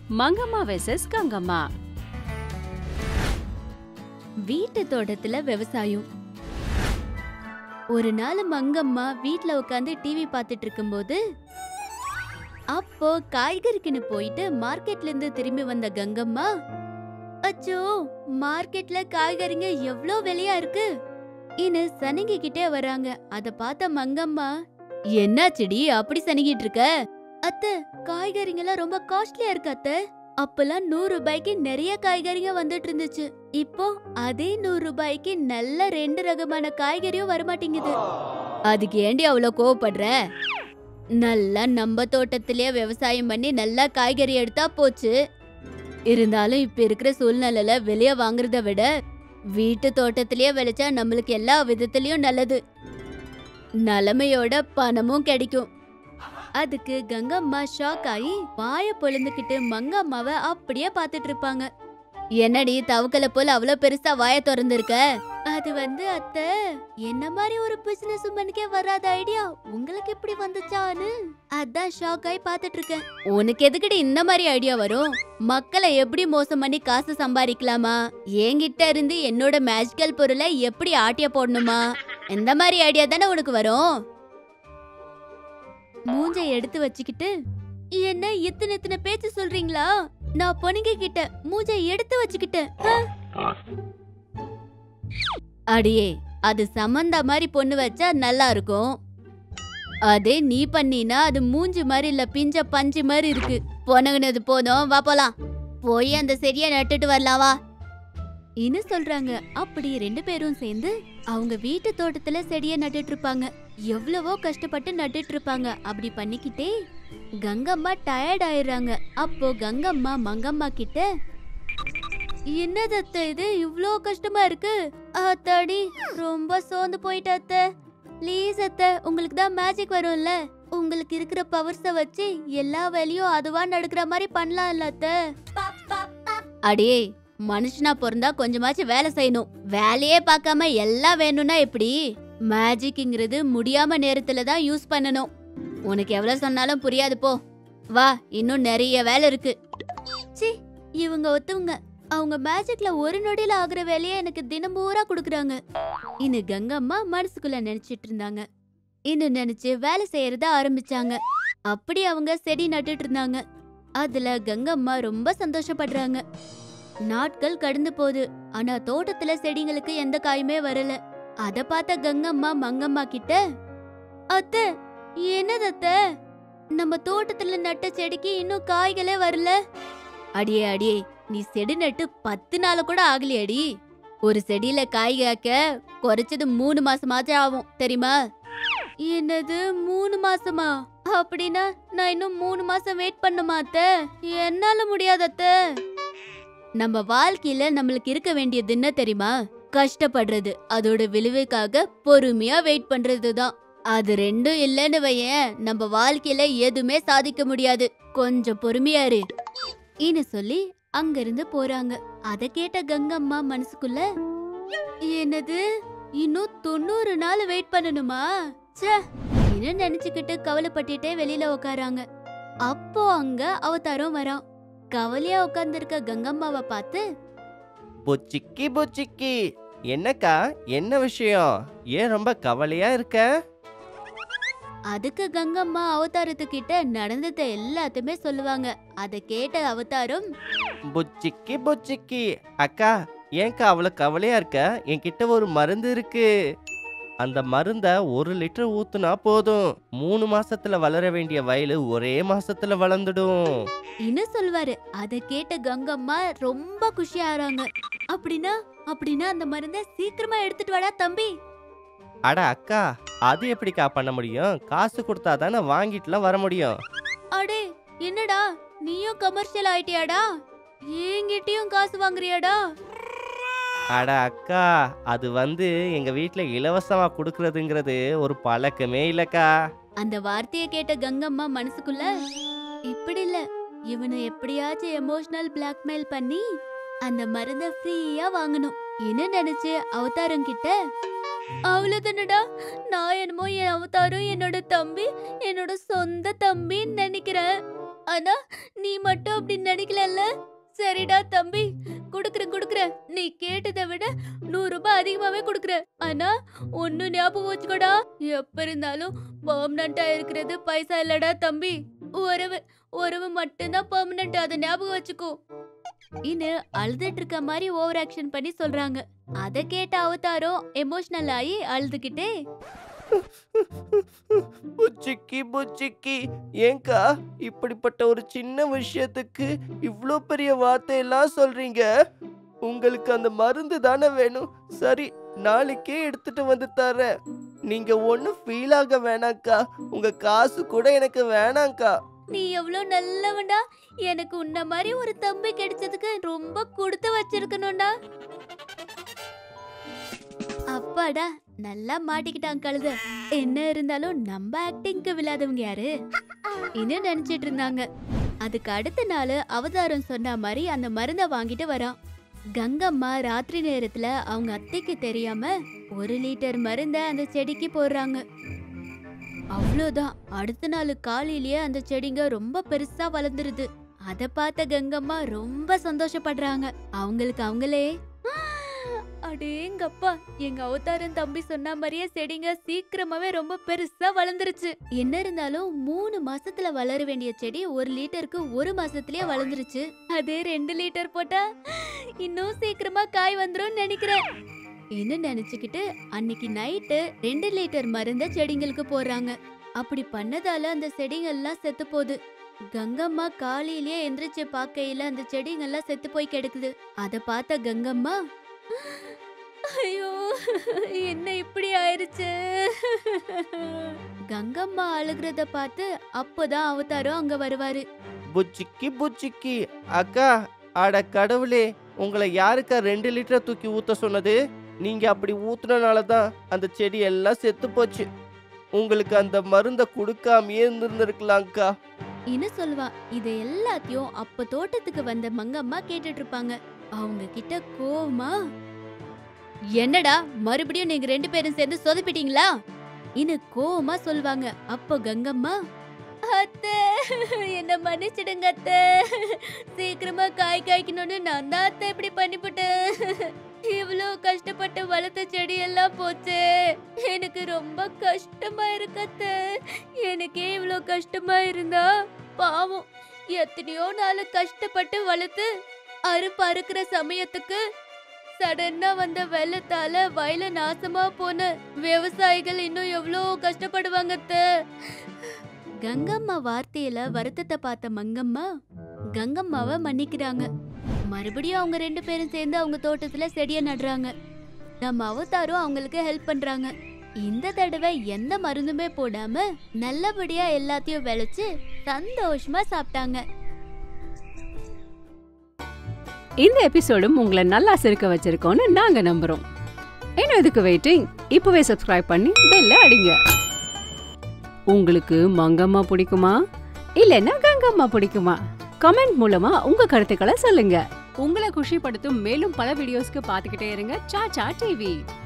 Mangamma versus Gangamma வீட்டு தோட்டத்துல விவசாயம் ஒரு நாள் மங்கம்மா வீட்ல உட்காந்து டிவி பார்த்துட்டு இருக்கும்போது அப்போ காய்கறிக்குன்னு போயிட்டு மார்க்கெட்ல இருந்து திரும்பி வந்த கங்கம்மா அச்சோ மார்க்கெட்ல காய்கறிங்க எவ்ளோ விலையா இருக்கு இன்னு சனங்கிக்கிட்டே வராங்க அத பார்த்த மங்கம்மா என்னாச்சுடி அப்படி சனங்கிட்டு இருக்க அத்தை காய்கறிங்கெல்லாம் ரொம்ப காஸ்ட்லியா இருக்கு அத்தை அப்பெல்லாம் நூறு ரூபாய்க்கு நிறைய காய்கறிங்க வந்துட்டு இருந்துச்சு இப்போ அதே நூறு ரூபாய்க்கு நல்ல ரெண்டு ரகமான காய்கறியும் வரமாட்டேங்குது அதுக்கு ஏண்டி அவ்வளோ கோவப்படுற நல்லா நம்ம தோட்டத்திலேயே விவசாயம் பண்ணி நல்லா காய்கறி எடுத்தா போச்சு இருந்தாலும் இப்ப இருக்கிற சூழ்நிலையில வெளிய வாங்குறத விட வீட்டு தோட்டத்திலேயே விளைச்சா நம்மளுக்கு எல்லா விதத்திலயும் நல்லது நிலைமையோட பணமும் கிடைக்கும் அதுக்கு கங்கம்மா ஷாக் ஆகி வாய பொழுந்துகிட்டு மங்கம்மாவை அப்படியே பார்த்துட்டு இருப்பாங்க என்னடி தவக்கல போல அவ்வளவு பெருசா வாய திறந்திருக்க அது வந்து அத்தை என்ன மாதிரி ஒரு பிசினஸ் உமனுக்கே வராத ஐடியா உங்களுக்கு எப்படி வந்துச்சான்னு அதான் ஷாக் ஆகி பார்த்துட்டு இருக்கேன் உனக்கு எதுக்கடி இந்த மாதிரி ஐடியா வரும் மக்களை எப்படி மோசம் பண்ணி காசு சம்பாதிக்கலாமா என்கிட்ட இருந்து என்னோட மேஜிக்கல் பொருளை எப்படி ஆட்டிய போடணுமா இந்த மாதிரி ஐடியா தானே உனக்கு வரும் மூஞ்ச எடுத்து வச்சுக்கிட்டு என்ன இத்தனை இத்தனை பேச்சு சொல்றீங்களா நான் பொண்ணுங்க கிட்ட மூஞ்ச எடுத்து வச்சுக்கிட்டேன் ஆ? அடியே அது சம்மந்தா மாதிரி பொண்ணு வச்சா நல்லா இருக்கும் அதே நீ பண்ணினா அது மூஞ்சி மாதிரி இல்ல பிஞ்ச பஞ்சு மாதிரி இருக்கு பொண்ணுங்கனது போதும் வா போலாம் போய் அந்த செடியை நட்டுட்டு வரலாம் வா இன்னும் சொல்றாங்க அப்படி ரெண்டு பேரும் சேர்ந்து அவங்க வீட்டு தோட்டத்துல செடியை நட்டுட்டு இருப்பாங்க எவ்வளவோ கஷ்டப்பட்டு நட்டுட்டு இருப்பாங்க அப்படி பண்ணிக்கிட்டே கங்கம்மா டயர்ட் ஆயிடுறாங்க அப்போ கங்கம்மா மங்கம்மா கிட்ட என்னது அத்தை இது இவ்ளோ கஷ்டமா இருக்கு அத்தாடி ரொம்ப சோர்ந்து போயிட்ட அத்தை ப்ளீஸ் அத்தை உங்களுக்கு தான் மேஜிக் வரும்ல உங்களுக்கு இருக்கிற பவர்ஸ வச்சு எல்லா வேலையும் அதுவா நடக்கிற மாதிரி பண்ணலாம்ல அத்தை அடியே மனுஷனா பிறந்தா கொஞ்சமாச்சும் வேலை செய்யணும் வேலையே பார்க்காம எல்லாம் வேணும்னா எப்படி மேஜிக்ங்கிறது முடியாம நேரத்துல தான் யூஸ் பண்ணணும் உனக்கு எவ்வளவு சொன்னாலும் புரியாது போ வா இன்னும் நிறைய வேலை இருக்கு சி இவங்க ஒத்துவங்க அவங்க மேஜிக்ல ஒரு நொடியில ஆகுற வேலையை எனக்கு தினம் பூரா குடுக்குறாங்க இன்னும் கங்கம்மா மனசுக்குள்ள நினைச்சிட்டு இருந்தாங்க இன்னும் நினைச்சு வேலை செய்யறத ஆரம்பிச்சாங்க அப்படி அவங்க செடி நட்டுட்டு இருந்தாங்க அதுல கங்கம்மா ரொம்ப சந்தோஷப்படுறாங்க நாட்கள் கடந்து போகுது ஆனா தோட்டத்துல செடிங்களுக்கு எந்த காயுமே வரல அத பார்த்த கங்கம்மா மங்கம்மா கிட்ட அத்தை என்னது அத்தை நம்ம தோட்டத்துல நட்ட செடிக்கு இன்னும் காய்களே வரல அடியே அடியே நீ செடி நட்டு பத்து நாள் கூட ஆகலையடி ஒரு செடியில காய் காய்க்க குறைச்சது மூணு மாசமாச்சு ஆகும் தெரியுமா என்னது மூணு மாசமா அப்படின்னா நான் இன்னும் மூணு மாசம் வெயிட் பண்ணுமா அத்தை என்னால முடியாது அத்தை நம்ம வாழ்க்கையில நம்மளுக்கு இருக்க வேண்டியது என்ன தெரியுமா கஷ்டப்படுறது அதோட விளைவுக்காக பொறுமையா வெயிட் பண்றது தான் அது ரெண்டும் இல்லைன்னு வையேன் நம்ம வாழ்க்கையில எதுவுமே சாதிக்க முடியாது கொஞ்சம் பொறுமையா இரு ஈன்னு சொல்லி அங்கிருந்து போறாங்க அத கேட்ட கங்கம்மா மனசுக்குள்ள என்னது இன்னும் தொண்ணூறு நாள் வெயிட் பண்ணணுமா ச்சே இன்னும் நினைச்சுக்கிட்டு கவலைப்பட்டுட்டே வெளியில உட்காராங்க அப்போ அங்க அவதாரம் வரான் கவலையா உட்கார்ந்திருக்க கங்கம்மாவை பார்த்து புச்சிக்கி புச்சிக்கி என்னக்கா என்ன விஷயம் ஏன் ரொம்ப கவலையா இருக்க அதுக்கு கங்கம்மா அவதாரத்துக்கிட்ட நடந்ததை எல்லாத்தையுமே சொல்லுவாங்க அத கேட்ட அவதாரம் புச்சிக்கி புச்சிக்கி அக்கா ஏன்க்கா அவ்வளோ கவலையா இருக்க என்கிட்ட ஒரு மருந்து இருக்கு அந்த மருந்த ஒரு லிட்டர் ஊத்துனா போதும் மூணு மாசத்துல வளர வேண்டிய வயலு ஒரே மாசத்துல வளர்ந்துடும் இன்னும் சொல்வாரு அத கேட்ட கங்கம்மா ரொம்ப குஷியாறாங்க அப்படின்னா அப்படின்னா அந்த மருந்தை சீக்கிரமா எடுத்துட்டு வாடா தம்பி அட அக்கா அது எப்படிக்கா பண்ண முடியும் காசு கொடுத்தா தானே வாங்கிட்டுலாம் வர முடியும் அடே என்னடா நீயும் கமர்ஷியல் ஆயிட்டியாடா என்கிட்டயும் காசு வாங்குறியாடா அட அக்கா அது வந்து எங்க வீட்ல இலவசமா கொடுக்கறதுங்கிறது ஒரு பழக்கமே இல்லக்கா அந்த வார்த்தையை கேட்ட கங்கம்மா மனசுக்குள்ள இப்படி இல்ல இவனை எப்படியாச்சும் எமோஷனல் பிளாக்மெயில் பண்ணி அந்த மருந்த ஃப்ரீயா வாங்கணும் என்ன நினைச்சு அவதாரம் கிட்ட அவ்வளவுதானடா நான் என்னமோ என் அவதாரம் என்னோட தம்பி என்னோட சொந்த தம்பின்னு நினைக்கிறேன் ஆனா நீ மட்டும் அப்படி நினைக்கலல்ல சரிடா தம்பி குடுக்குறேன் குடுக்குறேன் நீ கேட்டதை விட நூறு ரூபாய் அதிகமாவே குடுக்குறேன் ஆனா ஒன்னு ஞாபகம் வச்சுக்கோடா எப்ப இருந்தாலும் பெர்மனண்டா இருக்கிறது பைசா இல்லடா தம்பி உறவு உறவு மட்டும்தான் பெர்மனண்ட் அதை ஞாபகம் வச்சுக்கோ இன்னும் அழுதுட்டு இருக்க மாதிரி ஓவர் ஆக்ஷன் பண்ணி சொல்றாங்க அத கேட்ட அவதாரம் எமோஷனல் ஆகி அழுதுகிட்டே புச்சிக்கி புச்சிக்கி ஏங்கா இப்படிப்பட்ட ஒரு சின்ன விஷயத்துக்கு இவ்வளோ பெரிய வார்த்தையெல்லாம் சொல்றீங்க உங்களுக்கு அந்த மருந்து தானே வேணும் சரி நாளைக்கே எடுத்துட்டு வந்து தரேன் நீங்க ஒன்றும் ஃபீல் ஆக வேணாம்க்கா உங்க காசு கூட எனக்கு வேணாம்க்கா நீ எவ்வளோ நல்லவன்டா எனக்கு உன்ன மாதிரி ஒரு தம்பி கிடைச்சதுக்கு ரொம்ப கொடுத்து வச்சிருக்கணும்டா அப்பாடா நல்லா மாட்டிக்கிட்டான் கழுத என்ன இருந்தாலும் நம்ம ஆக்டிங்க்கு விழாதவங்க யாரு இன்னும் நினைச்சிட்டு இருந்தாங்க அதுக்கு அடுத்த நாள் அவதாரம் சொன்ன மாதிரி அந்த மருந்தை வாங்கிட்டு வரான் கங்கம்மா ராத்திரி நேரத்துல அவங்க அத்தைக்கு தெரியாம ஒரு லிட்டர் மருந்த அந்த செடிக்கு போடுறாங்க அவ்வளோதான் அடுத்த நாள் காலையிலேயே அந்த செடிங்க ரொம்ப பெருசா வளர்ந்துருது அத பார்த்த கங்கம்மா ரொம்ப சந்தோஷப்படுறாங்க அவங்களுக்கு அவங்களே "ஆ, அடேங்கப்பா எங்க அவதாரன் தம்பி சொன்ன மாதிரியே செடிங்க சீக்கிரமாவே ரொம்ப பெருசா வளர்ந்துருச்சு என்ன இருந்தாலும் மூணு மாசத்துல வளர வேண்டிய செடி ஒரு லிட்டருக்கு ஒரு மாசத்துலயே வளர்ந்துருச்சு அதே ரெண்டு லிட்டர் போட்டா இன்னும் சீக்கிரமா காய் வந்துரும் நினைக்கிறேன் என்ன நினைச்சுக்கிட்டு அன்னைக்கு நைட்டு ரெண்டு லிட்டர் மருந்த செடிங்களுக்கு போடுறாங்க அப்படி பண்ணதால அந்த செடிங்கெல்லாம் செத்து போகுது கங்கம்மா காலையிலேயே எந்திரிச்சு பார்க்கையில அந்த செடிங்கெல்லாம் செத்து போய் கிடக்குது அத பார்த்த கங்கம்மா ஐயோ என்ன இப்படி ஆயிருச்சு கங்கம்மா அழுகிறத பார்த்து அப்போதான் அவதாரம் அங்க வருவாரு புச்சிக்கி புச்சிக்கி அக்கா அட கடவுளே உங்களை யாருக்கா ரெண்டு லிட்டர் தூக்கி ஊத்த சொன்னது நீங்க அப்படி ஊத்துனனால தான் அந்த செடி எல்லாம் செத்து போச்சு உங்களுக்கு அந்த மருந்தை கொடுக்காமயே இருந்திருந்திருக்கலாம்க்கா இன்னும் சொல்லுவா இத எல்லாத்தையும் அப்ப தோட்டத்துக்கு வந்த மங்கம்மா கேட்டுட்டு இருப்பாங்க அவங்க கிட்ட கோவமா என்னடா மறுபடியும் நீங்க ரெண்டு பேரும் சேர்ந்து சொதப்பிட்டீங்களா இன்னும் கோவமா சொல்வாங்க அப்போ கங்கம்மா அத்தை என்ன மன்னிச்சிடுங்க அத்தை சீக்கிரமா காய் காய்க்கணும்னு நான் தான் அத்தை இப்படி பண்ணிவிட்டேன் இவ்வளோ கஷ்டப்பட்டு வளர்த்த செடி எல்லாம் போச்சே எனக்கு ரொம்ப கஷ்டமா இருக்கு அத்தை எனக்கே இவ்வளோ கஷ்டமா இருந்தா பாவம் எத்தனையோ நாள் கஷ்டப்பட்டு வளர்த்து அறுப்பு அறுக்கிற சமயத்துக்கு சடனா வந்த வெள்ளத்தால வயல நாசமா போன விவசாயிகள் இன்னும் எவ்வளோ கஷ்டப்படுவாங்க அத்தை. கங்கம்மா வார்த்தையில வருத்தத்தை பார்த்த மங்கம்மா கங்கம்மாவை மன்னிக்கிறாங்க மறுபடியும் அவங்க ரெண்டு பேரும் சேர்ந்து அவங்க தோட்டத்துல செடியை நடுறாங்க நம்ம அவதாரும் அவங்களுக்கு ஹெல்ப் பண்றாங்க இந்த தடவை எந்த மருந்துமே போடாம நல்லபடியா எல்லாத்தையும் விளைச்சு சந்தோஷமா சாப்பிட்டாங்க இந்த எபிசோடும் உங்களை நல்லா சிரிக்க வச்சிருக்கோன்னு நாங்க நம்புறோம் இன்னும் இதுக்கு வெயிட்டிங் இப்பவே சப்ஸ்கிரைப் பண்ணி பெல்ல அடிங்க உங்களுக்கு மங்கம்மா பிடிக்குமா இல்லைன்னா கங்கம்மா பிடிக்குமா கமெண்ட் மூலமா உங்க கருத்துக்களை சொல்லுங்க உங்களை குஷிப்படுத்தும் மேலும் பல வீடியோஸ்க்கு பார்த்துக்கிட்டே இருங்க சாச்சா டிவி